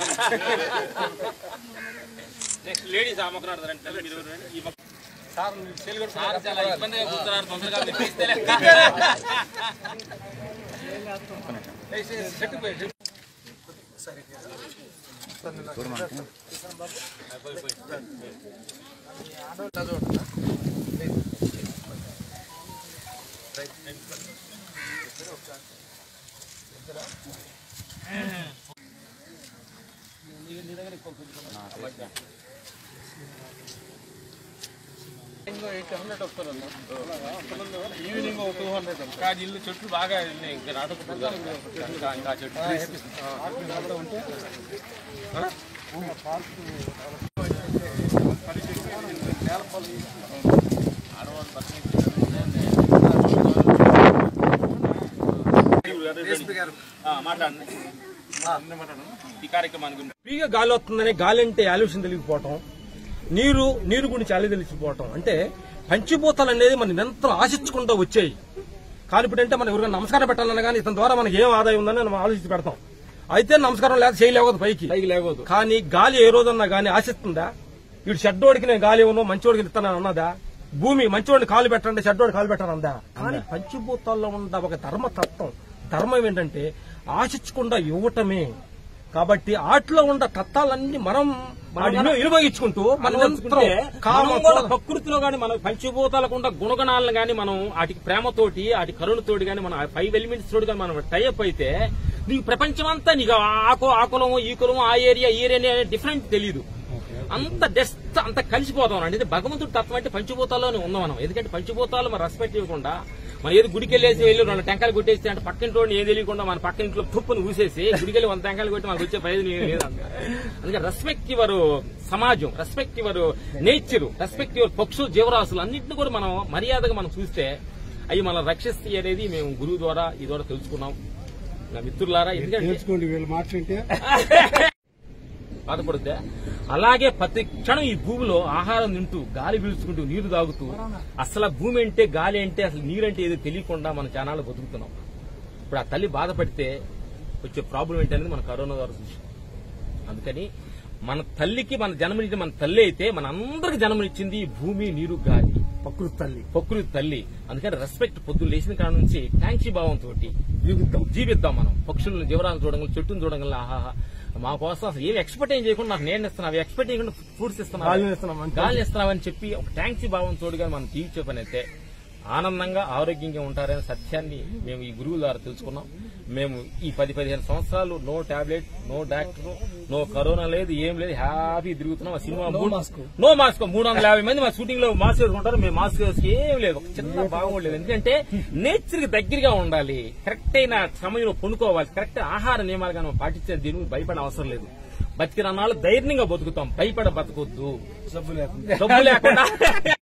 Next ladies ఆ మొక్కలు ఆడతారంటే మీరు రండి. ఈ మొక్క సార్ చాలా ఇబ్బందిగా కూర్చున్నారు తొందరగా మీరు తీస్తేనే. కాదు ఇల్లు చెట్లు బాగా ఉన్నాయి. ఇంకా నాటకపోతే ఇంకా ఇంకా చెట్లు ఆ, మాట్లాడండి ఈ కార్యక్రమానికి గురించి. ఫ్రీగా గాలి వస్తుందని గాలి అంటే ఆలోచన తెలియకపోవటం నీరు నీరు గురించి అల్లి తెలిసిపోవటం అంటే పంచిభూతాలు అనేది మనం ఎంత ఆశించకుండా వచ్చాయి కానీ ఇప్పుడంటే మనం ఎవరికైనా నమస్కారం పెట్టాలన్నా కానీ ఇతని ద్వారా మనకి ఏం ఆదాయం ఉందని మనం ఆలోచించి పెడతాం అయితే నమస్కారం లేదా చేయలేవద్దు పైకి పైకి లేవద్దు కానీ గాలి ఏ రోజన్నా గానీ ఆశిస్తుందా వీడు షెడ్డోడికి నేను గాలి ఇవ్వను మంచోడికి ఇస్తానని అన్నదా భూమి మంచివాడిని కాలు పెట్టండి షెడ్డోడి కాలు పెట్టండి అందా కానీ పంచభూతాల్లో ఉన్న ఒక ధర్మతత్వం ధర్మం ఏంటంటే ఆశించకుండా ఇవ్వటమే కాబట్టి ఆటలో ఉన్న తత్వాలన్నీ మనం వినియోగించుకుంటూ మనం అనుకుంటే కామ మనం కూడా ప్రకృతిలో గాని మన పంచభూతాలకు ఉన్న గుణగణాలను గాని మనం వాటికి ప్రేమతోటి వాటి కరుణతోటి గాని మన ఫైవ్ ఎలిమెంట్స్ తోటి గాని మనం టైఅప్ అయితే నీకు ప్రపంచం అంతా నీకు ఆకు ఆ కులము ఈ కులము ఆ ఏరియా ఈ ఏరియా డిఫరెంట్ తెలియదు అంత డెస్ట్ అంత కలిసిపోతాం అండి ఇది భగవంతుడి తత్వం అంటే పంచభూతాల్లోనే ఉన్నాం మనం ఎందుకంటే పంచభూతాలు మనం రెస్పెక్ట్ ఇవ్వకుండా మనం ఏది గుడికి వెళ్ళేసి వెళ్ళి రెండు టెంకాయలు కొట్టేసి అంటే పక్కింటి ఏం తెలియకుండా మన పక్క ఇంట్లో తుప్పును ఊసేసి గుడికి వెళ్ళి వంద టెంకాయలు కొట్టి మనకు వచ్చే ప్రయోజనం ఏమీ లేదు అందుకే రెస్పెక్ట్ యువర్ సమాజం respect your nature respect your పక్షులు జీవరాశులు అన్నింటిని కూడా మనం మర్యాదగా మనం చూస్తే అవి మనం రక్షిస్తాయి అనేది మేము గురువు ద్వారా ఈ ద్వారా తెలుసుకున్నాం నా మిత్రులారా ఎందుకంటే నేర్చుకోండి వీళ్ళు మాట్లాడితే బాధపడుద్దా అలాగే ప్రతి క్షణం ఈ భూమిలో ఆహారం తింటూ గాలి పీల్చుకుంటూ నీరు తాగుతూ అసలు ఆ భూమి అంటే గాలి అంటే అసలు నీరు అంటే ఏదో తెలియకుండా మన జనాలు బతుకుతున్నాం ఇప్పుడు ఆ తల్లి బాధపడితే వచ్చే ప్రాబ్లం ఏంటనేది మన కరోనా ద్వారా చూసాం అందుకని మన తల్లికి మన జన్మనిచ్చిన మన తల్లి అయితే మన అందరికి జన్మనిచ్చింది ఈ భూమి నీరు గాలి ప్రకృతి తల్లి ప్రకృతి తల్లి అందుకని రెస్పెక్ట్ పొద్దున్న లేచిన కాడ నుంచి థ్యాంక్స్ భావంతో జీవిద్దాం జీవిద్దాం మనం పక్షులను జీవరాలను చూడగలం చెట్టును చూడగలం ఆహాహా మా కోసం అసలు ఏం ఎక్స్పెక్ట్ ఏం చేయకుండా నాకు నేను ఇస్తున్నా అవి ఎక్స్పెక్ట్ చేయకుండా ఫ్రూట్స్ ఇస్తున్నా గాలిని ఇస్తున్నాం అంతే. గాలిని ఇస్తున్నామని చెప్పి ఒక థ్యాంక్స్ భావం తోడుగా మనం జీవించే పని అయితే ఆనందంగా ఆరోగ్యంగా ఉంటారనే సత్యాన్ని మేము ఈ గురువుల ద్వారా తెలుసుకున్నాం మేము ఈ పది పదిహేను సంవత్సరాలు no tablet no doctor no corona లేదు ఏం లేదు హ్యాపీ తిరుగుతున్నాం ఆ సినిమా మూడు- నో మాస్క్ మూడు వందల యాభై మంది మా షూటింగ్ లో మాస్క్ వేసుకుంటారు మేము మాస్క్ వేసుకు ఏం లేదు ఒక చిన్న భావం లేదు ఎందుకంటే నేచర్ కి దగ్గరగా ఉండాలి కరెక్ట్ అయిన సమయంలో పొనుకోవాలి కరెక్ట్ ఆహార నియమాలు మనం పాటించే దీని గురించి భయపడే అవసరం లేదు బతికిన నాళ్ళు ధైర్యంగా బతుకుతాం భయపడ బతకొద్దు సబ్బు లేకుండా డబ్బు లేకుండా